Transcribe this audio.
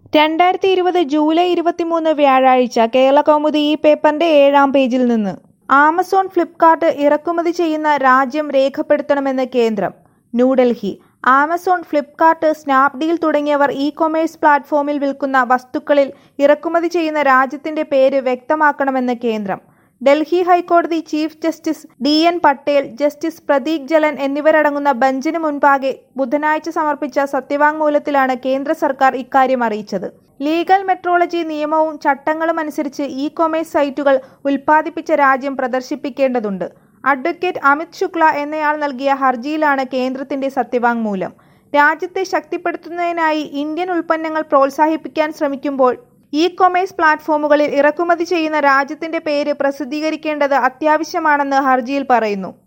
രണ്ടായിരത്തി ഇരുപത് ജൂലൈ ഇരുപത്തിമൂന്ന് വ്യാഴാഴ്ച കേരള കൗമുദി ഈ പേപ്പറിന്റെ ഏഴാം പേജിൽ നിന്ന് ആമസോൺ ഫ്ലിപ്കാർട്ട് ഇറക്കുമതി ചെയ്യുന്ന രാജ്യം രേഖപ്പെടുത്തണമെന്ന് കേന്ദ്രം ന്യൂഡൽഹി ആമസോൺ ഫ്ലിപ്കാർട്ട് സ്നാപ്ഡീൽ തുടങ്ങിയവർ ഇ കൊമേഴ്സ് പ്ലാറ്റ്ഫോമിൽ വിൽക്കുന്ന വസ്തുക്കളിൽ ഇറക്കുമതി ചെയ്യുന്ന രാജ്യത്തിന്റെ പേര് വ്യക്തമാക്കണമെന്ന് കേന്ദ്രം ഡൽഹി ഹൈക്കോടതി chief justice D N Patel justice Pradeep Jalan എന്നിവരടങ്ങുന്ന ബെഞ്ചിന് മുൻപാകെ ബുധനാഴ്ച സമർപ്പിച്ച സത്യവാങ്മൂലത്തിലാണ് കേന്ദ്ര സർക്കാർ ഇക്കാര്യം അറിയിച്ചത് ലീഗൽ മെട്രോളജി നിയമവും ചട്ടങ്ങളും അനുസരിച്ച് ഇ കൊമേഴ്സ് സൈറ്റുകൾ ഉൽപ്പാദിപ്പിച്ച രാജ്യം പ്രദർശിപ്പിക്കേണ്ടതുണ്ട് അഡ്വക്കേറ്റ് അമിത് ശുക്ല എന്നയാൾ നൽകിയ ഹർജിയിലാണ് കേന്ദ്രത്തിന്റെ സത്യവാങ്മൂലം രാജ്യത്തെ ശക്തിപ്പെടുത്തുന്നതിനായി ഇന്ത്യൻ ഉൽപ്പന്നങ്ങൾ പ്രോത്സാഹിപ്പിക്കാൻ ശ്രമിക്കുമ്പോൾ ഇ കൊമേഴ്സ് പ്ലാറ്റ്ഫോമുകളിൽ ഇറക്കുമതി ചെയ്യുന്ന രാജ്യത്തിന്റെ പേര് പ്രസിദ്ധീകരിക്കേണ്ടത് അത്യാവശ്യമാണെന്ന് ഹർജിയിൽ പറയുന്നു